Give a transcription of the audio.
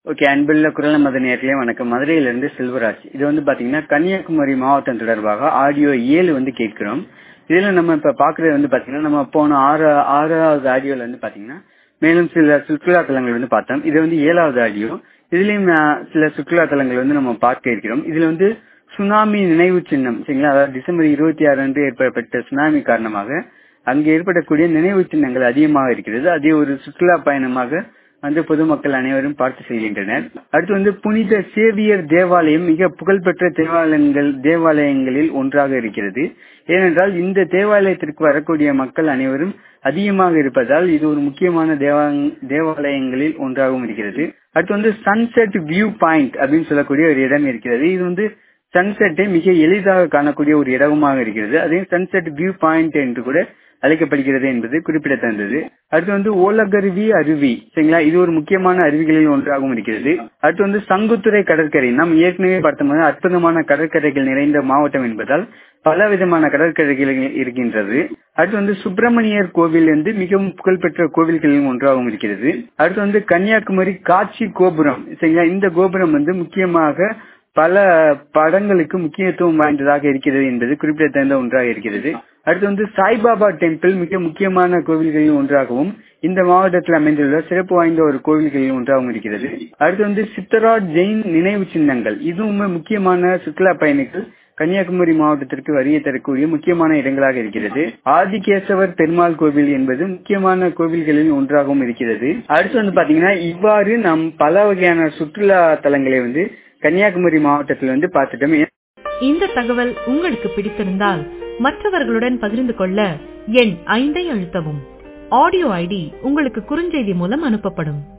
okay அன்புள்ள குரல் மத நேர்களே வணக்கம் மதுரையிலிருந்து செல்வராஜ் இது வந்து பாத்தீங்கன்னா கன்னியாகுமரி மாவட்டம் தொடர்பாக ஆடியோ ஏழு வந்து கேட்கிறோம் இதுல நம்ம இப்ப பாக்குறது வந்து பாத்தீங்கன்னா நம்ம போன ஆறு ஆறாவது ஆடியோல வந்து பாத்தீங்கன்னா மேலும் சில சுற்றுலா தலங்கள் வந்து பார்த்தோம் இது வந்து ஏழாவது ஆடியோ இதுலயும் அஹ், சில சுற்றுலா தலங்கள் வந்து நம்ம பார்க்க இருக்கிறோம் இதுல வந்து சுனாமி நினைவு சின்னம் சரிங்களா அதாவது டிசம்பர் இருபத்தி ஆறு அன்று ஏற்பட்ட சுனாமி காரணமாக அங்கு ஏற்படக்கூடிய நினைவு சின்னங்கள் அதிகமாக இருக்கிறது அதே ஒரு சுற்றுலா பயணமாக வந்து பொதுமக்கள் அனைவரும் பார்த்து செல்கின்றனர் அடுத்து வந்து புனித சேவியர் தேவாலயம் மிக புகழ்பெற்ற தேவாலயங்கள் தேவாலயங்களில் ஒன்றாக இருக்கிறது ஏனென்றால் இந்த தேவாலயத்திற்கு வரக்கூடிய மக்கள் அனைவரும் அதிகமாக இருப்பதால் இது ஒரு முக்கியமான தேவா- தேவாலயங்களில் ஒன்றாகவும் இருக்கிறது அடுத்து வந்து சன்செட் வியூ பாயிண்ட் அப்படின்னு சொல்லக்கூடிய ஒரு இடம் இருக்கிறது இது வந்து சன்செட்டை மிக எளிதாக காணக்கூடிய ஒரு இடமாக இருக்கிறது அதே சன்செட் வியூ பாயிண்ட் என்று கூட அழைக்கப்படுகிறது என்பது குறிப்பிடத்தக்கது அடுத்து வந்து ஓலகருவி அருவி சரிங்களா இது ஒரு முக்கியமான அருவிகளில் ஒன்றாகவும் இருக்கிறது அடுத்து வந்து சங்குத்துறை கடற்கரை நாம் ஏற்கனவே பார்த்தோம் அற்புதமான கடற்கரைகள் நிறைந்த மாவட்டம் என்பதால் பல விதமான கடற்கரைகள் இருக்கின்றது அடுத்து வந்து சுப்பிரமணியர் கோவில் வந்து மிகவும் புகழ்பெற்ற கோவில்களில் ஒன்றாகவும் இருக்கிறது அடுத்து வந்து கன்னியாகுமரி காட்சி கோபுரம் சரிங்களா இந்த கோபுரம் வந்து முக்கியமாக பல படங்களுக்கு முக்கியத்துவம் வாய்ந்ததாக இருக்கிறது என்பது குறிப்பிடத்தகுந்த ஒன்றாக இருக்கிறது அடுத்து வந்து சாய்பாபா டெம்பிள் மிக முக்கியமான கோவில்களில் ஒன்றாகவும் இந்த மாவட்டத்தில் அமைந்துள்ள சிறப்பு வாய்ந்த ஒரு கோவில்களில் ஒன்றாகவும் இருக்கிறது அடுத்து வந்து சித்தராட் ஜெயின் நினைவு சின்னங்கள் இதுவும் முக்கியமான சுற்றுலா பயணிகள் கன்னியாகுமரி மாவட்டத்திற்கு வருகை தரக்கூடிய முக்கியமான இடங்களாக இருக்கிறது ஆதிகேசவர் பெருமாள் கோவில் என்பது முக்கியமான கோவில்களில் ஒன்றாகவும் இருக்கிறது அடுத்து வந்து பாத்தீங்கன்னா இவ்வாறு நாம் பல வகையான சுற்றுலா தலங்களை வந்து கன்னியாகுமரி மாவட்டத்தில் வந்து பார்த்துட்டோம் இந்த தகவல் உங்களுக்கு பிடித்திருந்தால் மற்றவர்களுடன் பகிர்ந்து கொள்ள எண் ஐந்தை அழுத்தவும் ஆடியோ ஐடி உங்களுக்கு குறுஞ்செய்தி மூலம் அனுப்பப்படும்